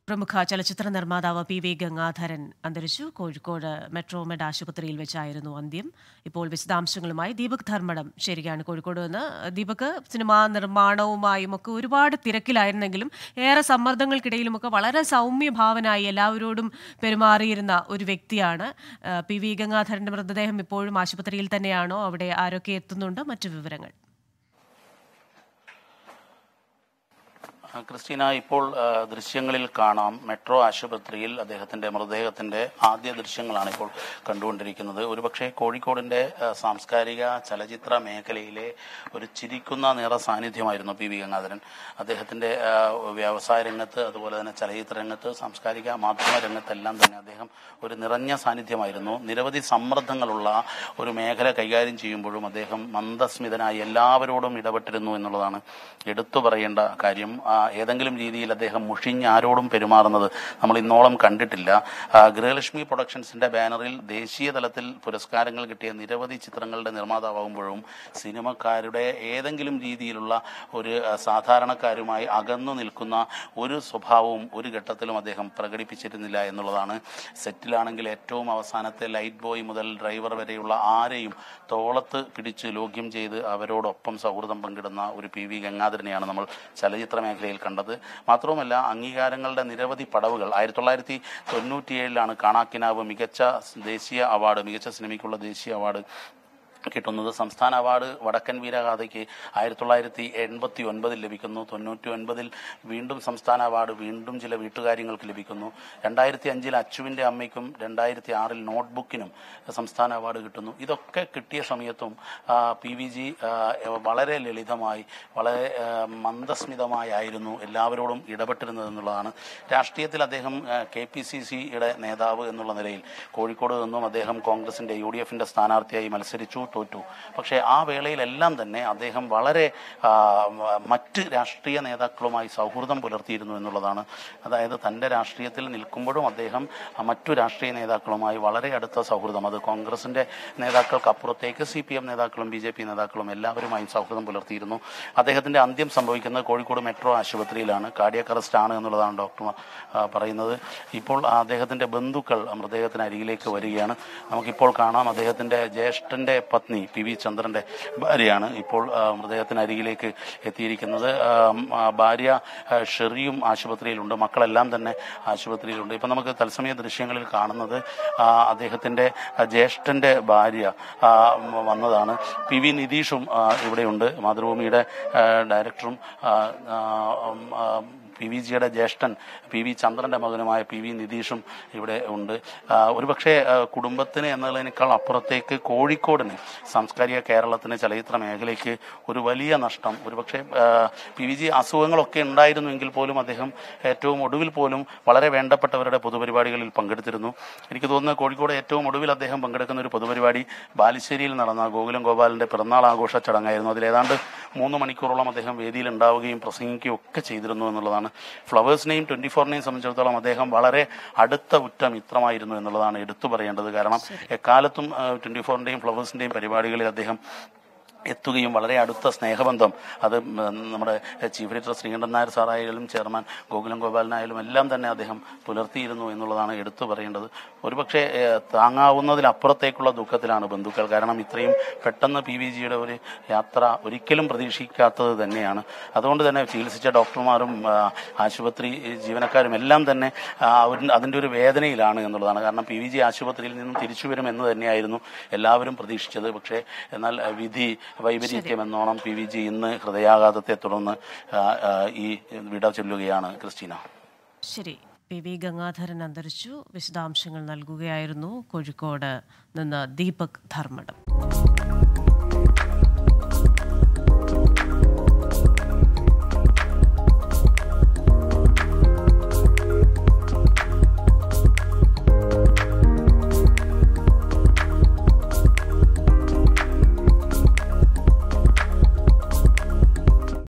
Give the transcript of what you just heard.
പ്രമുഖ ചലച്ചിത്ര നിർമ്മാതാവ് പി വി ഗംഗാധരൻ അന്തരിച്ചു കോഴിക്കോട് മെട്രോമെഡ് ആശുപത്രിയിൽ വെച്ചായിരുന്നു അന്ത്യം ഇപ്പോൾ വിശദാംശങ്ങളുമായി ദീപക് ധർമ്മടം ശരിയാണ് കോഴിക്കോട് നിന്ന് ദീപക് സിനിമാ നിർമ്മാണവുമായും ഒക്കെ ഒരുപാട് തിരക്കിലായിരുന്നെങ്കിലും ഏറെ സമ്മർദ്ദങ്ങൾക്കിടയിലുമൊക്കെ വളരെ സൗമ്യഭാവനായി എല്ലാവരോടും പെരുമാറിയിരുന്ന ഒരു വ്യക്തിയാണ് ആ, പി വി ഗംഗാധരന്റെ മൃതദേഹം ഇപ്പോഴും ആശുപത്രിയിൽ തന്നെയാണോ അവിടെ ആരൊക്കെ എത്തുന്നുണ്ട് മറ്റു വിവരങ്ങൾ ആ, ക്രിസ്റ്റീന ഇപ്പോൾ ആ, ദൃശ്യങ്ങളിൽ കാണാം മെട്രോ ആശുപത്രിയിൽ അദ്ദേഹത്തിന്റെ മൃതദേഹത്തിന്റെ ആദ്യ ദൃശ്യങ്ങളാണ് ഇപ്പോൾ കണ്ടുകൊണ്ടിരിക്കുന്നത് ഒരുപക്ഷെ കോഴിക്കോടിന്റെ ആ, സാംസ്കാരിക ചലച്ചിത്ര മേഖലയിലെ ഒരു ചിരിക്കുന്ന നിറ സാന്നിധ്യമായിരുന്നു പി വി ഗംഗാധരൻ അദ്ദേഹത്തിന്റെ ആ, വ്യവസായ രംഗത്ത് അതുപോലെ തന്നെ ചലച്ചിത്ര രംഗത്ത് സാംസ്കാരിക മാധ്യമ രംഗത്തെല്ലാം തന്നെ അദ്ദേഹം ഒരു നിറഞ്ഞ സാന്നിധ്യമായിരുന്നു നിരവധി സമ്മർദ്ദങ്ങളുള്ള ഒരു മേഖല കൈകാര്യം ചെയ്യുമ്പോഴും അദ്ദേഹം മന്ദസ്മിതനായി എല്ലാവരോടും ഇടപെട്ടിരുന്നു എന്നുള്ളതാണ് എടുത്തു പറയേണ്ട കാര്യം ആ, ഏതെങ്കിലും രീതിയിൽ അദ്ദേഹം മുഷിഞ്ഞ് ആരോടും പെരുമാറുന്നത് നമ്മൾ ഇന്നോളം കണ്ടിട്ടില്ല ആ, ഗൃഹലക്ഷ്മി പ്രൊഡക്ഷൻസിന്റെ ബാനറിൽ ദേശീയ തലത്തിൽ പുരസ്കാരങ്ങൾ കിട്ടിയ നിരവധി ചിത്രങ്ങളുടെ നിർമ്മാതാവാകുമ്പോഴും സിനിമക്കാരുടെ ഏതെങ്കിലും രീതിയിലുള്ള ഒരു ആ, സാധാരണക്കാരുമായി അകന്നു നിൽക്കുന്ന ഒരു സ്വഭാവവും ഒരു ഘട്ടത്തിലും അദ്ദേഹം പ്രകടിപ്പിച്ചിരുന്നില്ല എന്നുള്ളതാണ് സെറ്റിലാണെങ്കിൽ ഏറ്റവും അവസാനത്തെ ലൈറ്റ് ബോയ് മുതൽ ഡ്രൈവർ വരെയുള്ള ആരെയും തോളത്ത് പിടിച്ച് ലോക്യം ചെയ്ത് അവരോടൊപ്പം സൗഹൃദം പങ്കിടുന്ന ഒരു പി വി ഗംഗാധരനെയാണ് നമ്മൾ ചലച്ചിത്ര മേഖലയിൽ കണ്ടത് മാത്രവുമല്ല അംഗീകാരങ്ങളുടെ നിരവധി പടവുകൾ ആയിരത്തി തൊള്ളായിരത്തി തൊണ്ണൂറ്റിയേഴിലാണ് കാണാക്കിനാവ് മികച്ച ദേശീയ അവാർഡ് മികച്ച സിനിമയ്ക്കുള്ള ദേശീയ അവാർഡ് കിട്ടുന്നത് സംസ്ഥാന അവാർഡ് വടക്കൻ വീരഗാഥയ്ക്ക് ആയിരത്തി തൊള്ളായിരത്തി എൺപത്തി ഒൻപതിൽ ലഭിക്കുന്നു തൊണ്ണൂറ്റി ഒൻപതിൽ വീണ്ടും സംസ്ഥാന അവാർഡ് വീണ്ടും ചില വീട്ടുകാര്യങ്ങൾക്ക് ലഭിക്കുന്നു രണ്ടായിരത്തി അഞ്ചിൽ അച്ചുവിൻ്റെ അമ്മയ്ക്കും രണ്ടായിരത്തി ആറിൽ നോട്ട്ബുക്കിനും സംസ്ഥാന അവാർഡ് കിട്ടുന്നു ഇതൊക്കെ കിട്ടിയ സമയത്തും ആ, പി വി ജി ആ, വളരെ ലളിതമായി വളരെ ആ, മന്ദസ്മിതമായായിരുന്നു എല്ലാവരോടും ഇടപെട്ടിരുന്നത് എന്നുള്ളതാണ് രാഷ്ട്രീയത്തിൽ അദ്ദേഹം കെ പി സി സിയുടെ നേതാവ് എന്നുള്ള നിലയിൽ കോഴിക്കോട് നിന്നും അദ്ദേഹം കോൺഗ്രസിന്റെ യു ഡി എഫിന്റെ സ്ഥാനാർത്ഥിയായി മത്സരിച്ചു തോറ്റു പക്ഷേ ആ വേളയിലെല്ലാം തന്നെ അദ്ദേഹം വളരെ ആ, മറ്റ് രാഷ്ട്രീയ നേതാക്കളുമായി സൗഹൃദം പുലർത്തിയിരുന്നു എന്നുള്ളതാണ് അതായത് തൻ്റെ രാഷ്ട്രീയത്തിൽ നിൽക്കുമ്പോഴും അദ്ദേഹം മറ്റു രാഷ്ട്രീയ നേതാക്കളുമായി വളരെ അടുത്ത സൗഹൃദം അത് കോൺഗ്രസിന്റെ നേതാക്കൾക്കപ്പുറത്തേക്ക് സി പി എം നേതാക്കളും ബി ജെ പി നേതാക്കളും എല്ലാവരുമായും സൗഹൃദം പുലർത്തിയിരുന്നു അദ്ദേഹത്തിന്റെ അന്ത്യം സംഭവിക്കുന്നത് കോഴിക്കോട് മെട്രോ ആശുപത്രിയിലാണ് കാർഡിയക് അറസ്റ്റ് ആണ് എന്നുള്ളതാണ് ഡോക്ടർമാർ ആ, പറയുന്നത് ഇപ്പോൾ അദ്ദേഹത്തിന്റെ ബന്ധുക്കൾ മൃതദേഹത്തിന് അരികിലേക്ക് വരികയാണ് നമുക്കിപ്പോൾ കാണാം അദ്ദേഹത്തിന്റെ ജ്യേഷ്ഠന്റെ പത്നി പി വി ചന്ദ്രന്റെ ഭാര്യയാണ് ഇപ്പോൾ ആ, മൃതദേഹത്തിന് അരികിലേക്ക് എത്തിയിരിക്കുന്നത് ആ, ആ, ഭാര്യ ആ, ഷെറിയും ആശുപത്രിയിലുണ്ട് മക്കളെല്ലാം തന്നെ ആശുപത്രിയിലുണ്ട് ഇപ്പം നമുക്ക് തത്സമയ ദൃശ്യങ്ങളിൽ കാണുന്നത് ആ, അദ്ദേഹത്തിന്റെ ആ, ജ്യേഷ്ഠന്റെ ഭാര്യ ആ, മ- വന്നതാണ് പി വി നിതീഷും ആ, ഇവിടെയുണ്ട് മാതൃഭൂമിയുടെ ആ, ഡയറക്ടറും ആ, ആ, ഉം, ആ, പി വി ജിയുടെ ജ്യേഷ്ഠൻ പി വി ചന്ദ്രന്റെ മകനുമായ പി വി നിതീഷും ഇവിടെ ഉണ്ട് ആ, ഒരുപക്ഷെ ആ, കുടുംബത്തിന് എന്നതിനേക്കാൾ അപ്പുറത്തേക്ക് കോഴിക്കോടിന് സാംസ്കാരിക കേരളത്തിന് ചലച്ചിത്ര മേഖലയ്ക്ക് ഒരു വലിയ നഷ്ടം ഒരുപക്ഷെ ആ, പി വി ജി അസുഖങ്ങളൊക്കെ ഉണ്ടായിരുന്നുവെങ്കിൽ പോലും അദ്ദേഹം ഏറ്റവും ഒടുവിൽ പോലും വളരെ വേണ്ടപ്പെട്ടവരുടെ പൊതുപരിപാടികളിൽ പങ്കെടുത്തിരുന്നു എനിക്ക് തോന്നുന്നത് കോഴിക്കോട് ഏറ്റവും ഒടുവിൽ അദ്ദേഹം പങ്കെടുക്കുന്ന ഒരു പൊതുപരിപാടി ബാലുശ്ശേരിയിൽ നടന്ന ഗോകുലം ഗോപാലിന്റെ പിറന്നാൾ ആഘോഷ ചടങ്ങായിരുന്നു അതിൽ ഏതാണ്ട് മൂന്ന് മണിക്കൂറോളം അദ്ദേഹം വേദിയിൽ ഉണ്ടാവുകയും പ്രസംഗിക്കുകയും ഒക്കെ ചെയ്തിരുന്നു എന്നുള്ളതാണ് ഫ്ലവേഴ്സിനെയും ട്വന്റി ഫോറിനെയും സംബന്ധിച്ചിടത്തോളം അദ്ദേഹം വളരെ അടുത്ത ഉറ്റ മിത്രമായിരുന്നു എന്നുള്ളതാണ് എടുത്തു പറയേണ്ടത് കാരണം എക്കാലത്തും ട്വന്റി ഫോറിന്റെയും ഫ്ലവേഴ്സിന്റെയും പരിപാടികളിൽ അദ്ദേഹം എത്തുകയും വളരെ അടുത്ത സ്നേഹബന്ധം അത് ഉം, നമ്മുടെ ചീഫ് എഡിറ്റർ ശ്രീകണ്ഠൻ നായർ സാറായാലും ചെയർമാൻ ഗോകുലം ഗോപാലനായാലും എല്ലാം തന്നെ അദ്ദേഹം പുലർത്തിയിരുന്നു എന്നുള്ളതാണ് എടുത്തു പറയേണ്ടത് ഒരുപക്ഷെ ഏഹ്, താങ്ങാവുന്നതിലപ്പുറത്തേക്കുള്ള ദുഃഖത്തിലാണ് ബന്ധുക്കൾ കാരണം ഇത്രയും പെട്ടെന്ന് പി വി ജിയുടെ ഒരു യാത്ര ഒരിക്കലും പ്രതീക്ഷിക്കാത്തത് തന്നെയാണ് അതുകൊണ്ട് തന്നെ ചികിത്സിച്ച ഡോക്ടർമാരും ആ, ആശുപത്രി ജീവനക്കാരും എല്ലാം തന്നെ ആ, അവരിൻ- അതിൻ്റെ ഒരു വേദനയിലാണ് എന്നുള്ളതാണ് കാരണം പി വി ജി ആശുപത്രിയിൽ നിന്നും തിരിച്ചു വരും എന്ന് തന്നെയായിരുന്നു എല്ലാവരും പ്രതീക്ഷിച്ചത് പക്ഷേ എന്നാൽ ആ, വിധി വൈപരീത്യം എന്നോണം പി വി ജി ഇന്ന് ഹൃദയാഘാതത്തെ തുടർന്ന് ആ, ആ, ഈ വിട ചൊല്ലുകയാണ് ക്രിസ്റ്റീന ശരി പി വി ഗംഗാധരൻ അന്തരിച്ചു വിശദാംശങ്ങൾ നൽകുകയായിരുന്നു കോഴിക്കോട് നിന്ന് ദീപക് ധർമ്മടം